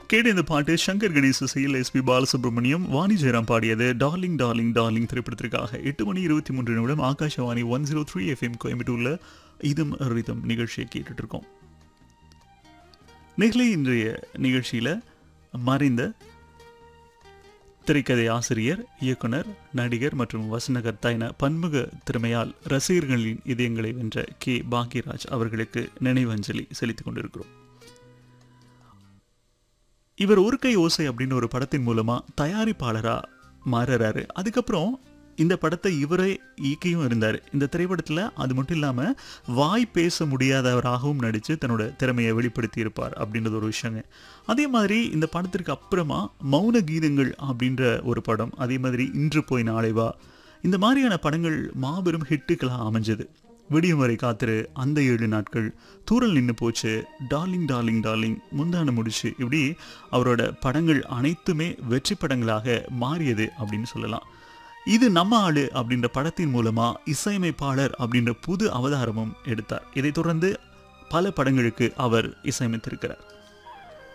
கேட்ட இந்த பாட்டு சங்கர் கணேஷ் இசையில் எஸ்பி பாலசுப்ரமணியம் வாணி ஜெயராம் பாடியது டார்லிங் டார்லிங் டார்லிங் திரைப்படத்திற்காக எட்டு மணி இருபத்தி மூன்று நிமிடம் Akashvani one zero three FM கோயம்புத்தூர்ல இதும் ரிதம் நிகழ்ச்சியை கேட்டுட்டு இருக்கோம் நிகழை இன்றைய நிகழ்ச்சியில மறைந்த திரைக்கதை ஆசிரியர் இயக்குனர் நடிகர் மற்றும் வசனகர்த்தா என பன்முக திறமையால் ரசிகர்களின் இதயங்களை வென்ற கே பாக்யராஜ் அவர்களுக்கு நினைவஞ்சலி செலுத்திக் கொண்டிருக்கிறோம் இவர் ஒரு கை ஓசை அப்படின்னு ஒரு படத்தின் மூலமா தயாரிப்பாளரா மாறுறாரு அதுக்கப்புறம் இந்த படத்தை இவரே இயக்கியும் இருந்தார் இந்த திரைப்படத்தில் அது மட்டும் இல்லாமல் வாய் பேச முடியாதவராகவும் நடித்து தன்னோட திறமையை வெளிப்படுத்தி இருப்பார் அப்படின்றது ஒரு விஷயங்க அதே மாதிரி இந்த படத்திற்கு அப்புறமா மௌன கீதங்கள் அப்படின்ற ஒரு படம் அதே மாதிரி இன்று போய் நாளை வா இந்த மாதிரியான படங்கள் மாபெரும் ஹிட்டுக்களாக அமைஞ்சது விடியும் வரை காத்திரு அந்த ஏழு நாட்கள் தூரல் நின்று போச்சு டார்லிங் டார்லிங் டார்லிங் முந்தான முடிச்சு இப்படி அவரோட படங்கள் அனைத்துமே வெற்றி படங்களாக மாறியது அப்படின்னு சொல்லலாம் இது நம்ம ஆளு அப்படின்ற படத்தின் மூலமா இசையமைப்பாளர் அப்படின்ற புது அவதாரமும் எடுத்தார் இதைத் தொடர்ந்து பல படங்களுக்கு அவர் இசையமைத்திருக்கிறார்